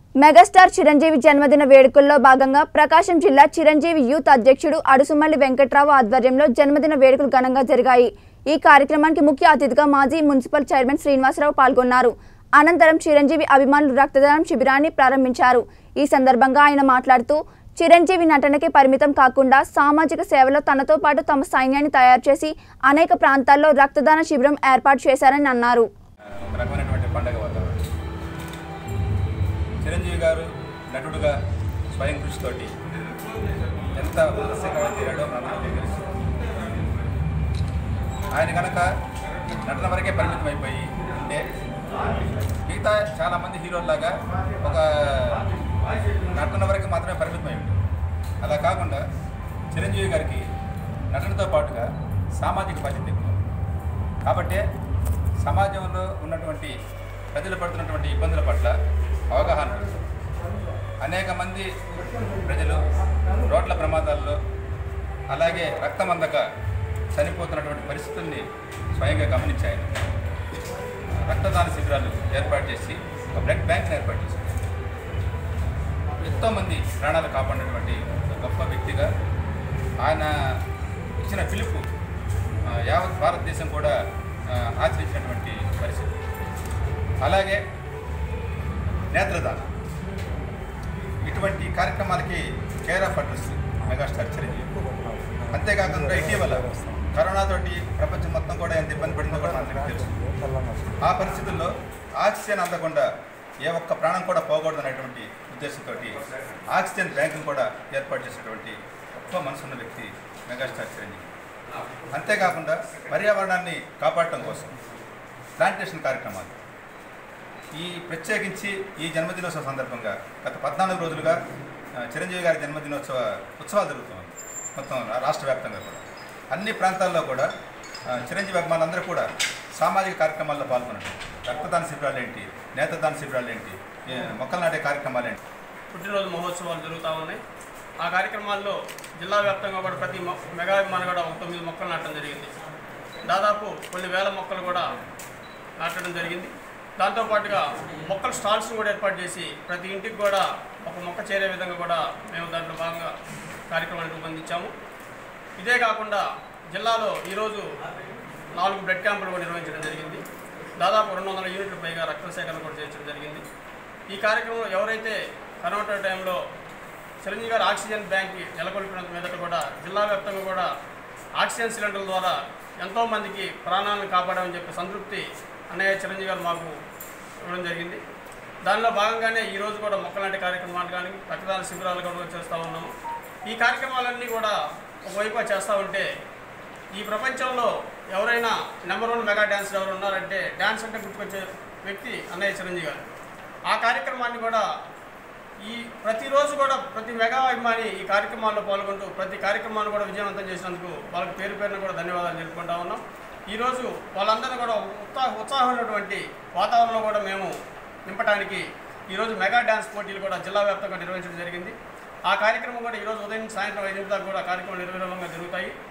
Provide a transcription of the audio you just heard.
Megastar Chiranjeevi జన్మదిన వేడుకల్లో భాగంగా ప్రకాశం జిల్లా చిరంజీవి యూత్ అధ్యక్షుడు అడుసుమల్లి వెంకట్రావు ఆధ్వర్యంలో జన్మదిన వేడుకలు ఘనంగా జరిగాయి ఈ కార్యక్రమానికి ముఖ్య అతిథిగా మాజీ మున్సిపల్ చైర్మన్ శ్రీనివాసరావు పాల్గొన్నారు అనంతరం చిరంజీవి అభిమానులు రక్తదానం శిబిరాన్ని ప్రారంభించారు ఈ సందర్భంగా ఆయన మాట్లాడుతూ చిరంజీవి నటనకే పరిమితం కాకుండా సామాజిక సేవలో తనతో పాటు తమ సైన్యాన్ని తయారు చేసి అనేక ప్రాంతాల్లో రక్తదాన శిబిరం ఏర్పాటు చేశారని అన్నారు ఒక రకమైనటువంటి పండగ వాతావరణం చిరంజీవి గారు నటుడుగా స్వయం కృషితోటి ఎంత ఉదస్సంగా తీరాడో మనందరికీ తెలుసు ఆయన కనుక నటన వరకే పరిమితం అయిపోయి ఉంటే మిగతా చాలామంది హీరోల్లాగా ఒక నటన వరకు మాత్రమే పరిమితమై ఉంటుంది అలా కాకుండా చిరంజీవి గారికి నటనతో పాటుగా సామాజిక బాధ్యత ఎక్కువ కాబట్టే సమాజంలో ఉన్నటువంటి ప్రజలు పడుతున్నటువంటి ఇబ్బందుల పట్ల అవగాహన ఉంది. అనేక మంది ప్రజలు రోడ్ల ప్రమాదాల్లో అలాగే రక్తం అందక చనిపోతున్నటువంటి పరిస్థితుల్ని స్వయంగా గమనించాయి రక్తదాన శిబిరాలు ఏర్పాటు చేసి ఒక బ్లడ్ బ్యాంక్ని ఏర్పాటు చేశారు ఎంతోమంది ప్రాణాలు కాపాడినటువంటి ఒక గొప్ప వ్యక్తిగా ఆయన ఇచ్చిన పిలుపు ఆ, యావత్ భారతదేశం కూడా ఆ, ఆచరించినటువంటి పరిస్థితి అలాగే నేత్రదానం ఇటువంటి కార్యక్రమాలకి care of address megastar Chiranjeevi అంతేకాకుండా ఇటీవల కరోనాతోటి ప్రపంచం మొత్తం కూడా ఎంత ఇబ్బంది పడిందో కూడా మనకు తెలుసు ఆ పరిస్థితుల్లో ఆక్సిజన్ అందకుండా ఏ ఒక్క ప్రాణం కూడా పోకూడదు అనేటువంటి ఉద్దేశంతో ఆక్సిజన్ బ్యాంకును కూడా ఏర్పాటు చేసినటువంటి గొప్ప మనసున్న వ్యక్తి మెగాస్టార్ చిరంజీవి అంతేకాకుండా పర్యావరణాన్ని కాపాడటం కోసం ప్లాంటేషన్ కార్యక్రమాలు ఈ ప్రత్యేకించి ఈ జన్మదినోత్సవ సందర్భంగా గత పద్నాలుగు రోజులుగా ఆ, చిరంజీవి గారి జన్మదినోత్సవ ఉత్సవాలు జరుగుతుంది మొత్తం రా- రాష్ట్ర వ్యాప్తంగా కూడా అన్ని ప్రాంతాల్లో కూడా ఆ, చిరంజీవి అభిమానులందరూ కూడా సామాజిక కార్యక్రమాల్లో పాల్గొనండి రక్తదాన శిబిరాలు ఏంటి నేత్రదాన శిబిరాలు ఏంటి ఏ, మొక్కలు నాటే కార్యక్రమాలు ఏంటి పుట్టినరోజు మహోత్సవాలు జరుగుతూ ఉన్నాయి ఆ కార్యక్రమాల్లో జిల్లా వ్యాప్తంగా కూడా ప్రతి మొ- మెగా అభిమాని కూడా ఒక తొమ్మిది మొక్కలు నాటడం జరిగింది దాదాపు కొన్ని వేల మొక్కలు కూడా నాటడం జరిగింది దాంతోపాటుగా మొక్కల స్టాల్స్ని కూడా ఏర్పాటు చేసి ప్రతి ఇంటికి కూడా ఒక మొక్క చేరే విధంగా కూడా మేము దాంట్లో భాగంగా కార్యక్రమాన్ని రూపొందించాము ఇదే కాకుండా జిల్లాలో ఈరోజు నాలుగు బ్లడ్ క్యాంపులు కూడా నిర్వహించడం జరిగింది దాదాపు రెండు వందల యూనిట్ల పైగా రక్త సేకరణ కూడా చేయించడం జరిగింది ఈ కార్యక్రమంలో ఎవరైతే కరోనా టైంలో చిరంజీవి గారు ఆక్సిజన్ బ్యాంక్ నెలకొల్పినంత మీదట కూడా జిల్లా వ్యాప్తంగా కూడా ఆక్సిజన్ సిలిండర్ల ద్వారా ఎంతోమందికి ప్రాణాలను కాపాడామని చెప్పి సంతృప్తి అన్నయ్య చిరంజీవి గారు మాకు ఇవ్వడం జరిగింది దానిలో భాగంగానే ఈరోజు కూడా మొక్కలాంటి కార్యక్రమాలు కానీ రక్తదాన శిబిరాలు కూడా చేస్తూ ఉన్నాము ఈ కార్యక్రమాలన్నీ కూడా ఒకవైపు చేస్తూ ఉంటే ఈ ప్రపంచంలో ఎవరైనా నెంబర్ వన్ మెగా డ్యాన్సర్ ఎవరు ఉన్నారంటే డ్యాన్స్ అంటే గుర్తుకొచ్చే వ్యక్తి అన్నయ్య చిరంజీవి గారు ఆ కార్యక్రమాన్ని కూడా ఈ ప్రతిరోజు కూడా ప్రతి మెగా అభిమాని ఈ కార్యక్రమాల్లో పాల్గొంటూ ప్రతి కార్యక్రమాన్ని కూడా విజయవంతం చేసినందుకు వాళ్ళకి పేరు పేరున కూడా ధన్యవాదాలు తెలుపుకుంటా ఉన్నాం ఈరోజు వాళ్ళందరినీ కూడా ఉత్సాహ ఉత్సాహమైనటువంటి వాతావరణంలో కూడా మేము నింపడానికి ఈరోజు మెగా డ్యాన్స్ పోటీలు కూడా జిల్లా వ్యాప్తంగా నిర్వహించడం జరిగింది ఆ కార్యక్రమం కూడా ఈరోజు ఉదయం నుంచి సాయంత్రం ఐదు దాకా కూడా కార్యక్రమాలు నిర్వహణంగా జరుగుతాయి